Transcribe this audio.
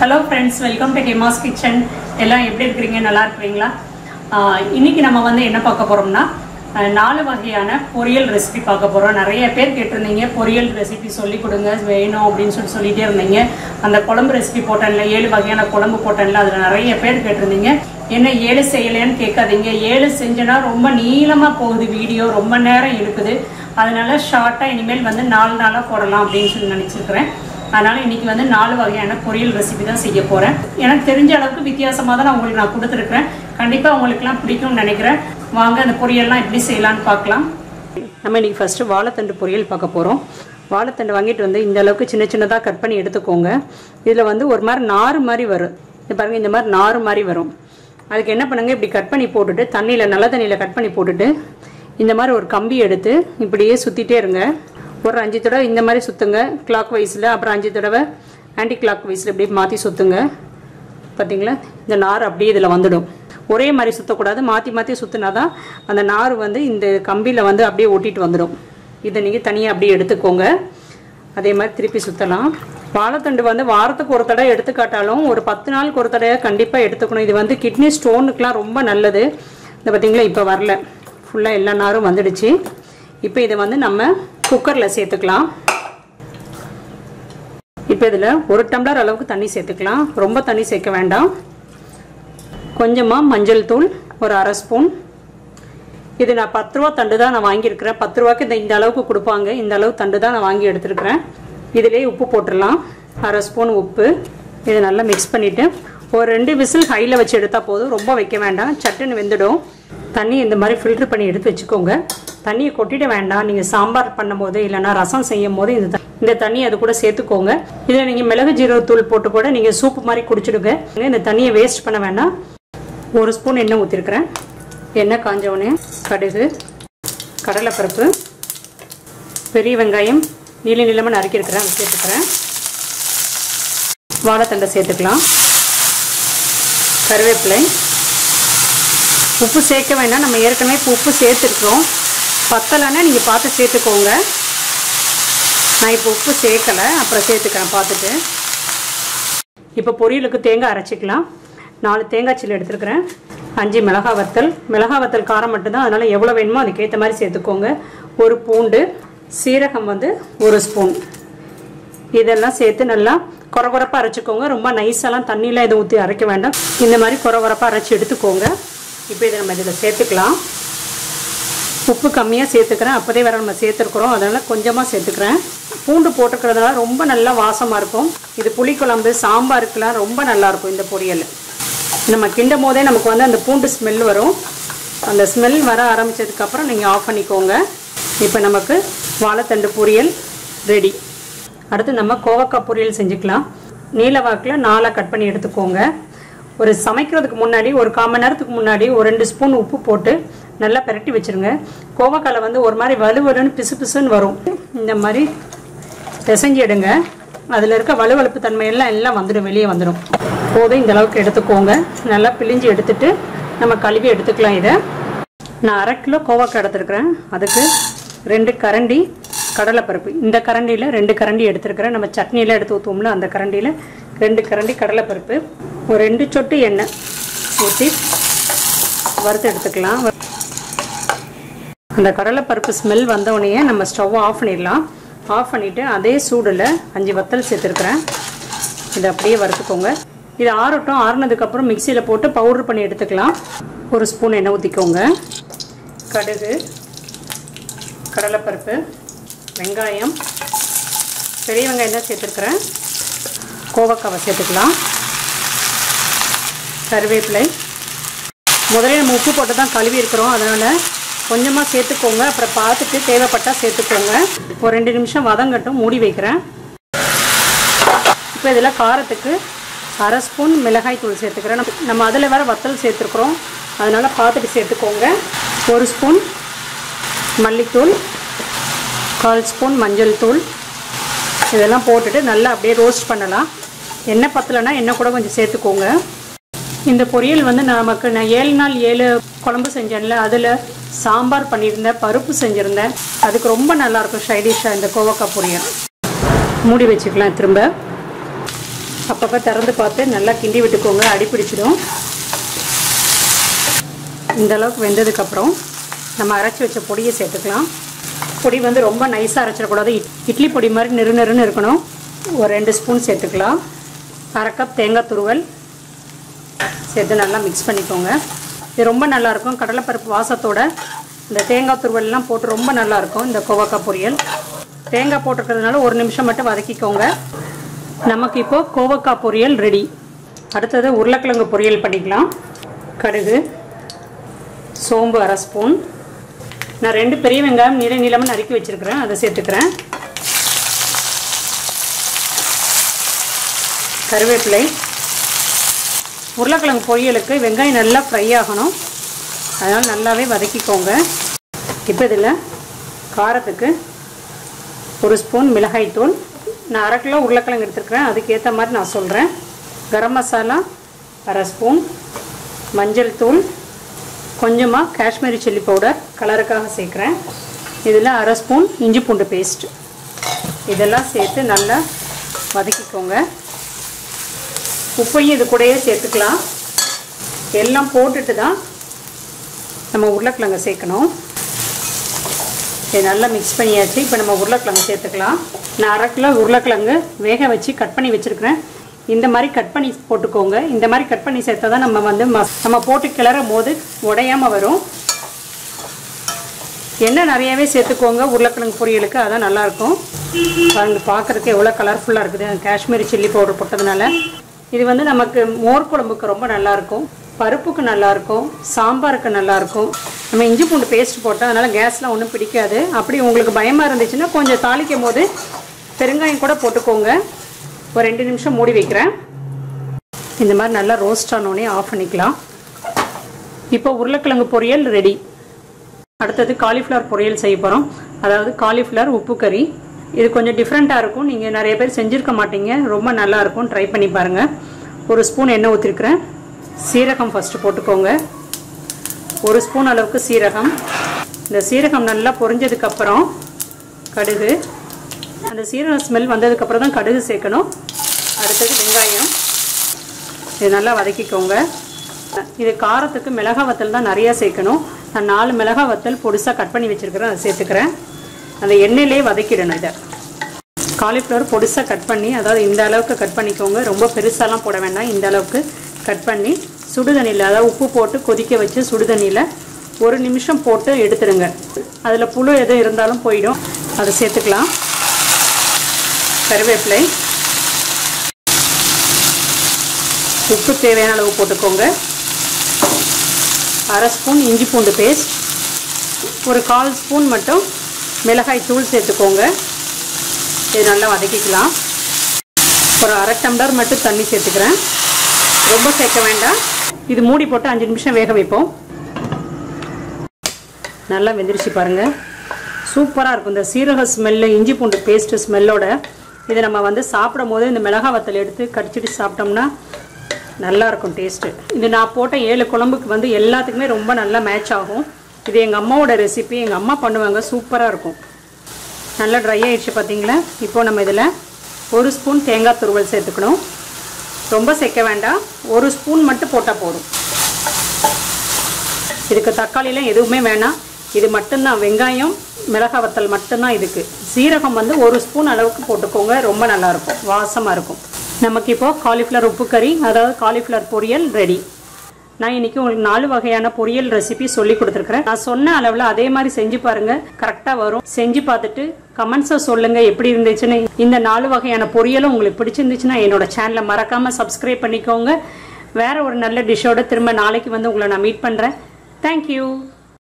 hello friends welcome to Hema's kitchen எல்லாம் எப்படி இருக்கிறீங்க நல்லா இருக்கிறீங்களா ஆஹ் இன்னைக்கு நம்ம வந்து என்ன பார்க்க போறோம்னா ஆஹ் நாலு வகையான பொரியல் ரெசிபி பார்க்க போறோம் நிறைய பேர் கேட்டிருந்தீங்க பொரியல் ரெசிபி சொல்லி கொடுங்க வேணும் அப்படின்னு சொல்லி சொல்லிட்டே இருந்தீங்க அந்த குழம்பு ரெசிபி போட்டேன்ல ஏழு வகையான குழம்பு போட்டேன்ல அதில் நிறைய பேர் கேட்டிருந்தீங்க என்ன ஏழு செய்யலைன்னு கேட்காதீங்க ஏழு செஞ்சேன்னா ரொம்ப நீளமா போகுது வீடியோ ரொம்ப நேரம் இருக்குது அதனால ஷார்ட்டாக இனிமேல் வந்து நாலு நாளாக போடலாம் அப்படின்னு சொல்லி நினச்சிருக்கிறேன் அதனால இன்னைக்கு வந்து நாலு வகையான பொரியல் ரெசிபி தான் செய்ய போறேன் எனக்கு தெரிஞ்ச அளவுக்கு வித்தியாசமாக தான் நான் உங்களுக்கு நான் கொடுத்துருக்குறேன் கண்டிப்பா உங்களுக்குலாம் பிடிக்கும்னு நினைக்கிறேன் வாங்க அந்த பொரியல்லாம் எப்படி செய்யலாம்னு பார்க்கலாம் நம்ம இன்னைக்கு ஃபர்ஸ்ட் வாழைத்தண்டு பொரியல் பார்க்க போறோம் வாழைத்தண்டு வாங்கிட்டு வந்து இந்த அளவுக்கு சின்ன சின்னதாக கட் பண்ணி எடுத்துக்கோங்க இதில் வந்து ஒரு மாதிரி நாறு மாதிரி வரும் இது பாருங்க இந்த மாதிரி நாறு மாதிரி வரும் அதுக்கு என்ன பண்ணுங்க இப்படி கட் பண்ணி போட்டுட்டு தண்ணியில் நல்ல தண்ணியில் கட் பண்ணி போட்டுட்டு இந்த மாதிரி ஒரு கம்பி எடுத்து இப்படியே சுற்றிட்டே இருங்க ஒரு அஞ்சு தடவை இந்த மாதிரி சுற்றுங்க கிளாக் வைஸில் அப்புறம் அஞ்சு தடவை ஆன்டி கிளாக் வைஸில் இப்படி மாற்றி சுற்றுங்க பார்த்தீங்களா இந்த நார் அப்படியே இதில் வந்துடும் ஒரே மாதிரி சுற்றக்கூடாது மாற்றி மாற்றி சுற்றினா தான் அந்த நார் வந்து இந்த கம்பியில் வந்து அப்படியே ஒட்டிட்டு வந்துடும் இதை நீங்கள் தனியாக அப்படியே எடுத்துக்கோங்க அதே மாதிரி திருப்பி சுற்றலாம் வாழைத்தண்டு வந்து வாரத்துக்கு ஒரு தடவை எடுத்துக்காட்டாலும் ஒரு பத்து நாளுக்கு ஒரு தடவை கண்டிப்பாக எடுத்துக்கணும் இது வந்து கிட்னி ஸ்டோனுக்குலாம் ரொம்ப நல்லது இந்த பார்த்தீங்களா இப்போ வரல ஃபுல்லாக எல்லா நாரும் வந்துடுச்சு இப்போ இதை வந்து நம்ம குக்கரில் சேர்த்துக்கலாம் இப்போ இதில் ஒரு டம்ளர் அளவுக்கு தண்ணி சேர்த்துக்கலாம் ரொம்ப தண்ணி சேர்க்க வேண்டாம் கொஞ்சமாக மஞ்சள் தூள் ஒரு அரை ஸ்பூன் இது நான் பத்து ரூபா தண்டு தான் நான் வாங்கியிருக்கிறேன் பத்து ரூபாய்க்கு இந்த இந்த அளவுக்கு கொடுப்பாங்க இந்த அளவு தண்டு தான் நான் வாங்கி எடுத்துருக்கிறேன் இதிலே உப்பு போட்டுடலாம் அரை ஸ்பூன் உப்பு இதை நல்லா மிக்ஸ் பண்ணிவிட்டு ஒரு ரெண்டு விசில் ஹையில் வச்சு எடுத்தால் போதும் ரொம்ப வைக்க வேண்டாம் சட்டுன்னு வெந்துடும் தண்ணி இந்த மாதிரி ஃபில்ட்ரு பண்ணி எடுத்து வச்சுக்கோங்க தண்ணியை கொட்டிட வேண்டாம் நீங்கள் சாம்பார் பண்ணும்போது இல்லைன்னா ரசம் செய்யும் போது இந்த இந்த தண்ணி அது கூட சேர்த்துக்கோங்க இதில் நீங்கள் மிளகு ஜீரகத்தூள் போட்டு கூட நீங்கள் சூப்பு மாதிரி குடிச்சிடுங்க இந்த தண்ணியை வேஸ்ட் பண்ண வேண்டாம் ஒரு ஸ்பூன் எண்ணெய் ஊற்றிருக்கிறேன் எண்ணெய் காஞ்சவுடனே கடுகு கடலைப்பருப்பு பெரிய வெங்காயம் நீல நீளமாக நறுக்கியிருக்கிறேன் சேர்த்துக்கிறேன் வாழைத்தண்டை சேர்த்துக்கலாம் கருவேப்பிலை உப்பு சேர்க்க வேண்டாம் நம்ம ஏற்கனவே இப்போ உப்பு சேர்த்துருக்கோம் பத்தலைன்னா நீங்கள் பார்த்து சேர்த்துக்கோங்க நான் இப்போ உப்பு சேர்க்கலை அப்புறம் சேர்த்துக்கிறேன் பார்த்துட்டு இப்போ பொரியலுக்கு தேங்காய் அரைச்சிக்கலாம் நாலு தேங்காய் சில்லு எடுத்துருக்கிறேன் அஞ்சு மிளகா வத்தல் மிளகா வத்தல் காரம் மட்டும்தான் அதனால் எவ்வளோ வேணுமோ அதுக்கேற்ற மாதிரி சேர்த்துக்கோங்க ஒரு பூண்டு சீரகம் வந்து ஒரு ஸ்பூன் இதெல்லாம் சேர்த்து நல்லா குறகுறப்பாக அரைச்சிக்கோங்க ரொம்ப நைஸெல்லாம் தண்ணியில் எதுவும் ஊற்றி அரைக்க வேண்டாம் இந்த மாதிரி குறகுறப்பாக அரைச்சி எடுத்துக்கோங்க இப்போ இதை நம்ம இதில் சேர்த்துக்கலாம் உப்பு கம்மியாக சேர்த்துக்கிறேன் அப்போதே வேறு நம்ம சேர்த்துருக்குறோம் அதனால் கொஞ்சமாக சேர்த்துக்கிறேன் பூண்டு போட்டுக்கிறதுனால ரொம்ப நல்லா வாசமாக இருக்கும் இது புளிக்குழம்பு சாம்பாருக்கெலாம் ரொம்ப நல்லாயிருக்கும் இந்த பொரியல் நம்ம கிண்டும் போதே நமக்கு வந்து அந்த பூண்டு ஸ்மெல் வரும் அந்த ஸ்மெல் வர ஆரம்பித்ததுக்கப்புறம் நீங்கள் ஆஃப் பண்ணிக்கோங்க இப்போ நமக்கு வாழைத்தண்டு பொரியல் ரெடி அடுத்து நம்ம கோவக்காய் பொரியல் செஞ்சுக்கலாம் நீல வாக்கில் நாலாக கட் பண்ணி எடுத்துக்கோங்க ஒரு சமைக்கிறதுக்கு முன்னாடி ஒரு கால் மணி நேரத்துக்கு முன்னாடி ஒரு ரெண்டு ஸ்பூன் உப்பு போட்டு நல்லா பிரட்டி வச்சுருங்க கோவக்காயில் வந்து ஒரு மாதிரி வலுவலுன்னு பிசு பிசுன்னு வரும் இந்த மாதிரி பிசைஞ்சு எடுங்க அதில் இருக்க வலுவழுப்பு தன்மையெல்லாம் எல்லாம் வந்துடும் வெளியே வந்துடும் போதும் இந்த அளவுக்கு எடுத்துக்கோங்க நல்லா பிழிஞ்சு எடுத்துட்டு நம்ம கழுவி எடுத்துக்கலாம் இதை நான் அரை கிலோ கோவக்காய் எடுத்துருக்கிறேன் அதுக்கு ரெண்டு கரண்டி கடலைப்பருப்பு இந்த கரண்டியில் ரெண்டு கரண்டி எடுத்துருக்கிறேன் நம்ம சட்னியில் எடுத்து ஊற்றுவோம்ல அந்த கரண்டியில் ரெண்டு கரண்டி கடலைப்பருப்பு ஒரு ரெண்டு சொட்டு எண்ணெய் ஊற்றி வறுத்து எடுத்துக்கலாம் அந்த கடலைப்பருப்பு ஸ்மெல் வந்தவுடனே நம்ம ஸ்டவ் ஆஃப் பண்ணிடலாம் ஆஃப் பண்ணிவிட்டு அதே சூடில் அஞ்சு வத்தல் சேர்த்துருக்குறேன் இதை அப்படியே வறுத்துக்கோங்க இது ஆறட்டும் ஆறுனதுக்கப்புறம் மிக்சியில் போட்டு பவுட்ரு பண்ணி எடுத்துக்கலாம் ஒரு ஸ்பூன் எண்ணெய் ஊற்றிக்கோங்க கடுகு கடலைப்பருப்பு வெங்காயம் பெரிய வெங்காயம் தான் சேர்த்துருக்குறேன் கோவக்காவை சேர்த்துக்கலாம் கருவேப்பிலை முதல்ல நம்ம உப்பு போட்டு தான் கழுவி இருக்கிறோம் அதனால் கொஞ்சமாக சேர்த்துக்கோங்க அப்புறம் பார்த்துட்டு தேவைப்பட்டால் சேர்த்துக்கோங்க ஒரு ரெண்டு நிமிஷம் வதங்கட்டும் மூடி வைக்கிறேன் இப்போ இதில் காரத்துக்கு அரை ஸ்பூன் மிளகாய் தூள் சேர்த்துக்கிறேன் நம்ம நம்ம அதில் வேறு வத்தல் சேர்த்துருக்குறோம் அதனால் பார்த்துட்டு சேர்த்துக்கோங்க ஒரு ஸ்பூன் மல்லித்தூள் கால் ஸ்பூன் மஞ்சள் தூள் இதெல்லாம் போட்டுட்டு நல்லா அப்படியே ரோஸ்ட் பண்ணலாம் எண்ணெய் பத்தலைன்னா எண்ணெய் கூட கொஞ்சம் சேர்த்துக்கோங்க இந்த பொரியல் வந்து நமக்கு நான் ஏழு நாள் ஏழு குழம்பு செஞ்சேன்ல அதில் சாம்பார் பண்ணியிருந்தேன் பருப்பு செஞ்சுருந்தேன் அதுக்கு ரொம்ப நல்லாயிருக்கும் ஷைடிஷாக இந்த கோவக்காய் பொரியல் மூடி வச்சுக்கலாம் திரும்ப அப்பப்போ திறந்து பார்த்து நல்லா கிண்டி விட்டுக்கோங்க அடி பிடிச்சிடும் இந்த அளவுக்கு வெந்ததுக்கப்புறம் நம்ம அரைச்சி வச்ச பொடியை சேர்த்துக்கலாம் பொடி வந்து ரொம்ப நைஸாக அரைச்சிடக்கூடாது இட்- இட்லி பொடி மாதிரி நெரு நெருன்னு இருக்கணும் ஒரு ரெண்டு ஸ்பூன் சேர்த்துக்கலாம் அரை கப் தேங்காய் துருவல் சேர்த்து நல்லா மிக்ஸ் பண்ணிக்கோங்க இது ரொம்ப நல்லாயிருக்கும் கடலைப்பருப்பு வாசத்தோட இந்த தேங்காய் துருவல்லாம் போட்டு ரொம்ப நல்லாயிருக்கும் இந்த கோவக்காய் பொரியல் தேங்காய் போட்டிருக்கிறதுனால ஒரு நிமிஷம் மட்டும் வதக்கிக்கோங்க நமக்கு இப்போது கோவக்காய் பொரியல் ரெடி அடுத்தது உருளைக்கிழங்கு பொரியல் பண்ணிக்கலாம் கடுகு சோம்பு அரை ஸ்பூன் நான் ரெண்டு பெரிய வெங்காயம் நீள நீளமாக நறுக்கி வச்சுருக்கிறேன் அதை சேர்த்துக்கிறேன் கருவேப்பிலை உருளைக்கிழங்கு பொரியலுக்கு வெங்காயம் நல்லா ஃப்ரை ஆகணும் அதனால் நல்லாவே வதக்கிக்கோங்க இப்போ இதில் காரத்துக்கு ஒரு ஸ்பூன் மிளகாய்த்தூள் நான் அரை கிலோ உருளைக்கிழங்கு எடுத்துருக்கிறேன் அதுக்கேற்ற மாதிரி நான் சொல்கிறேன் கரம் மசாலா அரை ஸ்பூன் மஞ்சள் தூள் கொஞ்சமாக காஷ்மீரி சில்லி பவுடர் கலருக்காக சேர்க்குறேன் இதில் அரை ஸ்பூன் இஞ்சி பூண்டு பேஸ்ட் இதெல்லாம் சேர்த்து நல்லா வதக்கிக்கோங்க உப்பையும் இது கூடயே சேர்த்துக்கலாம் எல்லாம் போட்டுட்டு தான் நம்ம உருளைக்கிழங்கு சேர்க்கணும் இது நல்லா மிக்ஸ் பண்ணியாச்சு இப்போ நம்ம உருளைக்கிழங்கு சேர்த்துக்கலாம் நான் அரை கிலோ உருளைக்கிழங்கு வேக வச்சு கட் பண்ணி வச்சுருக்கிறேன் இந்த மாதிரி கட் பண்ணி போட்டுக்கோங்க இந்த மாதிரி கட் பண்ணி சேர்த்தா தான் நம்ம வந்து மஸ் நம்ம போட்டு கிளறும் போது உடையாமல் வரும் எண்ணெய் நிறையவே சேர்த்துக்கோங்க உருளைக்கிழங்கு பொரியலுக்கு அதான் நல்லாயிருக்கும் பாருங்க பார்க்குறதுக்கு எவ்வளோ கலர்ஃபுல்லாக இருக்குது காஷ்மீரி சில்லி பவுடர் போட்டதுனால இது வந்து நமக்கு மோர் குழம்புக்கு ரொம்ப நல்லாயிருக்கும் பருப்புக்கு நல்லாயிருக்கும் சாம்பாருக்கு நல்லாயிருக்கும் நம்ம இஞ்சி பூண்டு பேஸ்ட் போட்டோம் அதனால் கேஸ்லாம் ஒன்றும் பிடிக்காது அப்படி உங்களுக்கு பயமாக இருந்துச்சுன்னா கொஞ்சம் தாளிக்கும் போது பெருங்காயம் கூட போட்டுக்கோங்க ஒரு ரெண்டு நிமிஷம் மூடி வைக்கிறேன் இந்த மாதிரி நல்லா ரோஸ்ட் ஆனோடனே ஆஃப் பண்ணிக்கலாம் இப்போ உருளைக்கிழங்கு பொரியல் ரெடி அடுத்தது காலிஃப்ளவர் பொரியல் செய்ய போகிறோம் அதாவது காலிஃப்ளவர் உப்பு கறி இது கொஞ்சம் டிஃப்ரெண்ட்டாக இருக்கும் நீங்கள் நிறைய பேர் செஞ்சுருக்க மாட்டீங்க ரொம்ப நல்லா இருக்கும் ட்ரை பண்ணி பாருங்கள் ஒரு ஸ்பூன் எண்ணெய் ஊற்றிருக்கிறேன் சீரகம் ஃபஸ்ட்டு போட்டுக்கோங்க ஒரு ஸ்பூன் அளவுக்கு சீரகம் இந்த சீரகம் நல்லா பொரிஞ்சதுக்கப்புறம் கடுகு அந்த சீரகம் ஸ்மெல் வந்ததுக்கப்புறம் தான் கடுகு சேர்க்கணும் அடுத்தது வெங்காயம் இது நல்லா வதக்கிக்கோங்க இது காரத்துக்கு மிளகா வத்தல் தான் நிறையா சேர்க்கணும் நான் நாலு மிளகா வத்தல் பொடிசாக கட் பண்ணி வச்சுருக்கிறேன் அதை சேர்த்துக்கிறேன் அந்த எண்ணெயிலே வதக்கிடணும் இதை காலிஃப்ளவர் பொடிசாக கட் பண்ணி அதாவது இந்த அளவுக்கு கட் பண்ணிக்கோங்க ரொம்ப பெருசாலாம் போட வேண்டாம் இந்த அளவுக்கு கட் பண்ணி சுடுதண்ணியில் அதாவது உப்பு போட்டு கொதிக்க வச்சு சுடுதண்ணியில் ஒரு நிமிஷம் போட்டு எடுத்துடுங்க அதில் புழு எதுவும் இருந்தாலும் போயிடும் அதை சேர்த்துக்கலாம் கருவேப்பிலை உப்பு தேவையான அளவு போட்டுக்கோங்க அரை ஸ்பூன் இஞ்சி பூண்டு பேஸ்ட் ஒரு கால் ஸ்பூன் மட்டும் மிளகாய் தூள் சேர்த்துக்கோங்க இது நல்லா வதக்கிக்கலாம் ஒரு அரை டம்ளர் மட்டும் தண்ணி சேர்த்துக்கிறேன் ரொம்ப சேர்க்க வேண்டாம் இது மூடி போட்டு அஞ்சு நிமிஷம் வேக வைப்போம் நல்லா வெந்திரிச்சு பாருங்கள் சூப்பராக இருக்கும் இந்த சீரக ஸ்மெல்லு இஞ்சி பூண்டு பேஸ்ட்டு ஸ்மெல்லோட இதை நம்ம வந்து சாப்பிடும் போது இந்த மிளகா வத்தல் எடுத்து கடிச்சிட்டு சாப்பிட்டோம்னா நல்லா இருக்கும் டேஸ்ட்டு இது நான் போட்ட ஏழு குழம்புக்கு வந்து எல்லாத்துக்குமே ரொம்ப நல்லா மேட்ச் ஆகும் இது எங்கள் அம்மாவோட ரெசிபி எங்கள் அம்மா பண்ணுவாங்க சூப்பராக இருக்கும் நல்லா ட்ரை ஆயிடுச்சு பார்த்தீங்களா இப்போ நம்ம இதில் ஒரு ஸ்பூன் தேங்காய் துருவல் சேர்த்துக்கணும் ரொம்ப சேர்க்க வேண்டாம் ஒரு ஸ்பூன் மட்டும் போட்டால் போதும் இதுக்கு தக்காளிலாம் எதுவுமே வேணாம் இது மட்டும்தான் வெங்காயம் மிளகாய் வத்தல் மட்டும்தான் இதுக்கு சீரகம் வந்து ஒரு ஸ்பூன் அளவுக்கு போட்டுக்கோங்க ரொம்ப நல்லாயிருக்கும் வாசமாக இருக்கும் நமக்கு இப்போது காலிஃப்ளவர் உப்பு கறி அதாவது காலிஃப்ளவர் பொரியல் ரெடி நான் இன்னைக்கு உங்களுக்கு நாலு வகையான பொரியல் ரெசிபி சொல்லி கொடுத்துருக்கிறேன் நான் சொன்ன அளவில் அதே மாதிரி செஞ்சு பாருங்க கரெக்டாக வரும் செஞ்சு பார்த்துட்டு கமெண்ட்ஸை சொல்லுங்க எப்படி இருந்துச்சுன்னு இந்த நாலு வகையான பொரியலும் உங்களுக்கு பிடிச்சிருந்துச்சுன்னா என்னோட சேனலை மறக்காம சப்ஸ்கிரைப் பண்ணிக்கோங்க வேற ஒரு நல்ல டிஷ்ஷோட திரும்ப நாளைக்கு வந்து உங்களை நான் மீட் பண்ணுறேன் தேங்க்யூ